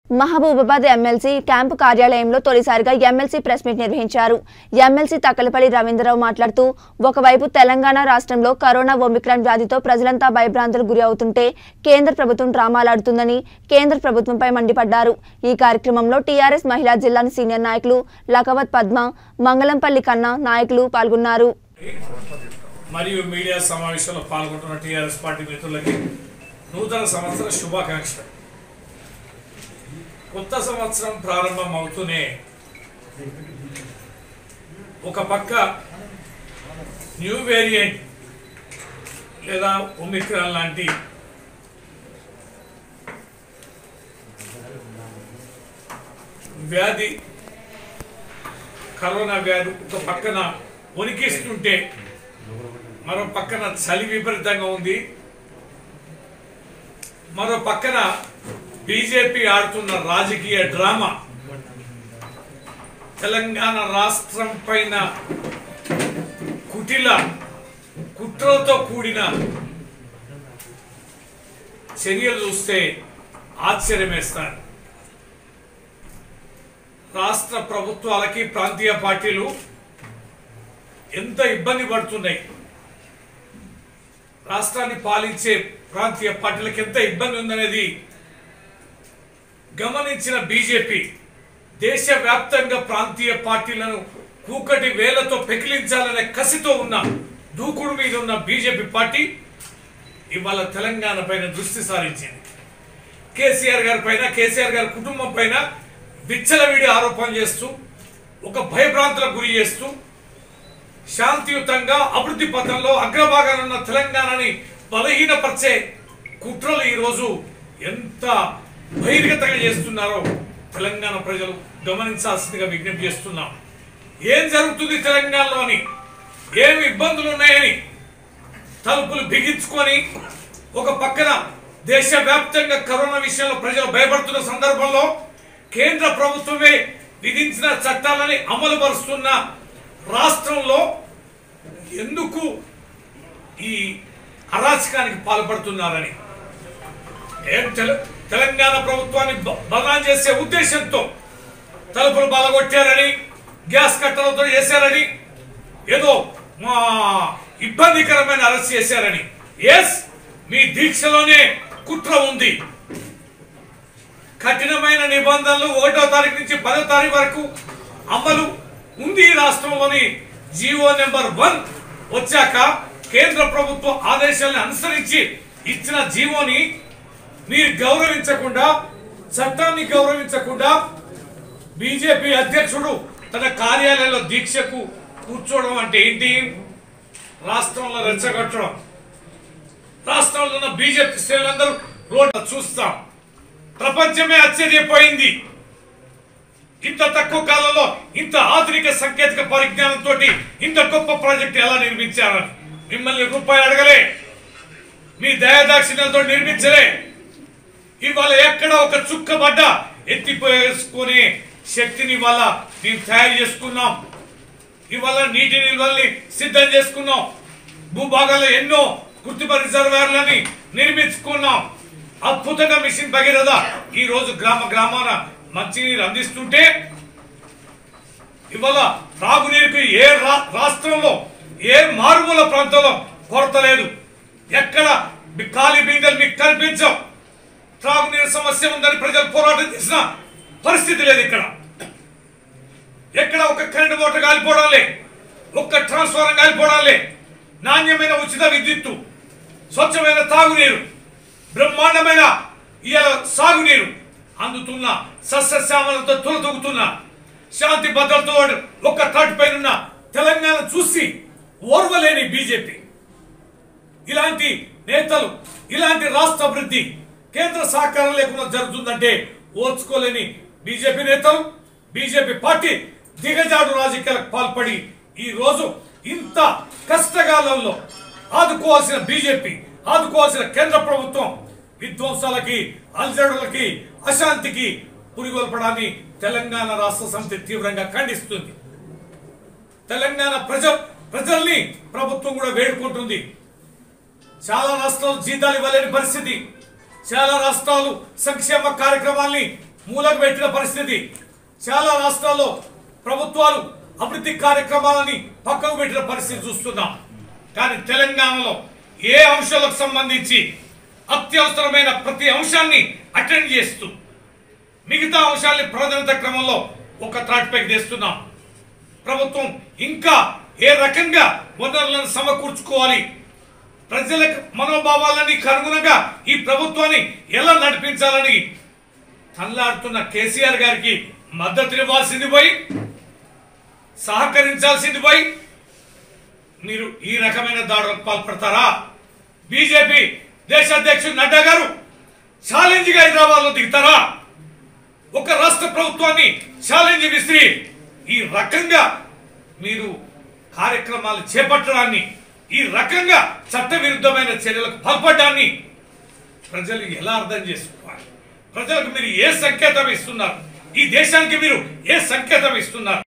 Mahabubabad MLC camp కార్యాలయంలో తొలిసారిగా MLC press meet నిర్వహించారు ఎమ్మెల్సీ తక్కలపల్లి రవీంద్రరావు మాట్లాడుతూ ఒకవైపు తెలంగాణ రాష్ట్రంలో కరోనా ఒమిక్రాన్ వ్యాధితో ప్రజలంతా భయభ్రాంతులకు గురి అవుతుంటే కేంద్ర ప్రభుత్వం డ్రామాలాడుతుందని కేంద్ర ప్రభుత్వంపై మండిపడ్డారు ఈ కార్యక్రమంలో టీఆర్ఎస్ మహిళా జిల్లా సీనియర్ నాయకులు లకవత్ పద్మ మంగళంపల్లి కన్నా నాయకులు పాల్గొన్నారు మరియు మీడియా సమావేశంలో పాల్గొంటున్న టీఆర్ఎస్ పార్టీ మిత్రులకి నూతన సంవత్సర శుభాకాంక్షలు కొత్త సంవత్సరం ప్రారంభం అవుతూనే ఒక పక్క న్యూ వేరియంట్ లేదా ఒమిక్రాన్ లాంటి వ్యాధి కరోనా వ్యాధి ఒక పక్కన వణికిస్తుంటే మరో పక్కన చలి విపరీతంగా ఉంది మరో పక్కన బీజేపీ ఆడుతున్న రాజకీయ డ్రామా తెలంగాణ రాష్ట్రం పైన కుటిల కుట్రలతో కూడిన చర్యలు చూస్తే ఆశ్చర్యమేస్తాను రాష్ట్ర ప్రభుత్వాలకి ప్రాంతీయ పార్టీలు ఎంత ఇబ్బంది పడుతున్నాయి రాష్ట్రాన్ని పాలించే ప్రాంతీయ పార్టీలకు ఎంత ఇబ్బంది ఉందనేది గమనించిన బీజేపీ దేశవ్యాప్తంగా ప్రాంతీయ పార్టీలను కూకటి వేలతో పెకిలించాలనే కసితో ఉన్న దూకుడు మీద ఉన్న బీజేపీ పార్టీ ఇవాళ తెలంగాణ పైన దృష్టి సారించింది కేసీఆర్ గారి పైన కేసీఆర్ గారి కుటుంబం పైన విచ్చలవిడి ఆరోపణ చేస్తూ ఒక భయభ్రాంతులకు గురి చేస్తూ శాంతియుతంగా అభివృద్ధి పథంలో అగ్రభాగాన ఉన్న తెలంగాణని బలహీనపరిచే కుట్రలు ఈరోజు ఎంత బహిర్గతంగా చేస్తున్నారో తెలంగాణ ప్రజలు గమనించాల్సిందిగా విజ్ఞప్తి చేస్తున్నాం ఏం జరుగుతుంది తెలంగాణలోని ఏమి ఇబ్బందులు ఉన్నాయని తలుపులు బిగించుకొని ఒక పక్కన దేశవ్యాప్తంగా కరోనా విషయంలో ప్రజలు భయపడుతున్న సందర్భంలో కేంద్ర ప్రభుత్వమే విధించిన చట్టాలని అమలు పరుస్తున్న రాష్ట్రంలో ఎందుకు ఈ అరాచకానికి పాల్పడుతున్నారని ఏం తెల- తెలంగాణ ప్రభుత్వాన్ని బ- బదనాం చేసే ఉద్దేశంతో తలుపులు బలగొట్టారని గ్యాస్ కట్టలతో చేశారని ఏదో మా ఇబ్బందికరమైన అరెస్ట్ చేశారని ఎస్ మీ దీక్షలోనే కుట్ర ఉంది కఠినమైన నిబంధనలు ఒకటో తారీఖు నుంచి పదో తారీఖు వరకు అమలు ఉంది ఈ రాష్ట్రంలోని జీవో నెంబర్ వన్ వచ్చాక కేంద్ర ప్రభుత్వ ఆదేశాలను అనుసరించి ఇచ్చిన జీవోని మీరు గౌరవించకుండా చట్టాన్ని గౌరవించకుండా బీజేపీ అధ్యక్షుడు తన కార్యాలయంలో దీక్షకు కూర్చోవడం అంటే ఏంటి రాష్ట్రంలో రెచ్చగొట్టడం రాష్ట్రంలో ఉన్న బీజేపీ శ్రేణులందరూ రోడ్డు చూస్తాం ప్రపంచమే ఆశ్చర్యపోయింది ఇంత తక్కువ కాలంలో ఇంత ఆధునిక సాంకేతిక పరిజ్ఞానంతో ఇంత గొప్ప ప్రాజెక్ట్ ఎలా నిర్మించారని మిమ్మల్ని రూపాయి అడగలే మీ దయాదాక్షిణ్యంతో నిర్మించలే ఇవాళ ఎక్కడ ఒక చుక్క పడ్డ ఎత్తిపోయేసుకునే శక్తిని ఇవాళ మేము తయారు చేసుకున్నాం ఇవాళ నీటి నిల్వల్ని సిద్ధం చేసుకున్నాం భూభాగాల్లో ఎన్నో కృత్రిమ రిజర్వాయర్లని నిర్మించుకున్నాం అద్భుతంగా మిషన్ భగీరథ ఈ రోజు గ్రామ గ్రామాన మంచినీరు అందిస్తుంటే ఇవాళ త్రాగునీరుకి ఏ రా- రాష్ట్రంలో ఏ మారుమూల ప్రాంతంలో కొరత లేదు ఎక్కడ మీ- ఖాళీ బిందెలు మీకు కనిపించవు త్రాగునీరు సమస్య ఉందని ప్రజలు పోరాటం చేసిన పరిస్థితి లేదు ఇక్కడ ఎక్కడ ఒక కరెంటు మోటార్ కాలిపోవడం లే ఒక్క ట్రాన్స్ఫారం కాలిపోవడం లే నాణ్యమైన ఉచిత విద్యుత్తు స్వచ్ఛమైన తాగునీరు బ్రహ్మాండమైన ఇవాళ సాగునీరు అందుతున్న సస్యశ్యామలతో తులతొగుతున్న శాంతి భద్రతతో ఒక్క తాటి పైన తెలంగాణ చూసి ఓర్వలేని బీజేపీ ఇలాంటి నేతలు ఇలాంటి రాష్ట్ర అభివృద్ధి కేంద్ర సహకారం లేకుండా జరుగుతుందంటే ఓర్చుకోలేని బీజేపీ నేతలు బీజేపీ పార్టీ దిగజాడు రాజకీయాలకు పాల్పడి ఈ రోజు ఇంత కష్టకాలంలో ఆదుకోవాల్సిన బీజేపీ ఆదుకోవాల్సిన కేంద్ర ప్రభుత్వం విధ్వంసాలకి అల్జడులకి అశాంతికి పురిగొల్పడాన్ని తెలంగాణ రాష్ట్ర సమితి తీవ్రంగా ఖండిస్తుంది తెలంగాణ ప్రజ ప్రజల్ని ప్రభుత్వం కూడా వేడుకుంటుంది చాలా రాష్ట్రాలు జీతాలు ఇవ్వలేని పరిస్థితి చాలా రాష్ట్రాలు సంక్షేమ కార్యక్రమాల్ని మూలకు పెట్టిన పరిస్థితి చాలా రాష్ట్రాల్లో ప్రభుత్వాలు అభివృద్ధి కార్యక్రమాలని పక్కకు పెట్టిన పరిస్థితి చూస్తున్నాం కానీ తెలంగాణలో ఏ అంశాలకు సంబంధించి అత్యవసరమైన ప్రతి అంశాన్ని అటెండ్ చేస్తూ మిగతా అంశాల్ని ప్రాధాన్యత క్రమంలో ఒక త్రాటిపైకి తెస్తున్నాం ప్రభుత్వం ఇంకా ఏ రకంగా వనరులను సమకూర్చుకోవాలి ప్రజల మనోభావాలని అనుగుణంగా ఈ ప్రభుత్వాన్ని ఎలా నడిపించాలని తల్లాడుతున్న కేసీఆర్ గారికి మద్దతునివ్వాల్సింది పోయి సహకరించాల్సింది పోయి మీరు ఈ రకమైన దాడులకు పాల్పడతారా బీజేపీ దేశ అధ్యక్షుడు నడ్డా గారు ఛాలెంజ్ గా హైదరాబాద్ లో దిగుతారా ఒక రాష్ట్ర ప్రభుత్వాన్ని ఛాలెంజ్ విసిరి ఈ రకంగా మీరు కార్యక్రమాలు చేపట్టడాన్ని ఈ రకంగా చట్టవిరుద్ధమైన చర్యలకు పాల్పడ్డాన్ని ప్రజలు ఎలా అర్థం చేసుకోవాలి ప్రజలకు మీరు ఏ సంకేతం ఇస్తున్నారు ఈ దేశానికి మీరు ఏ సంకేతం ఇస్తున్నారు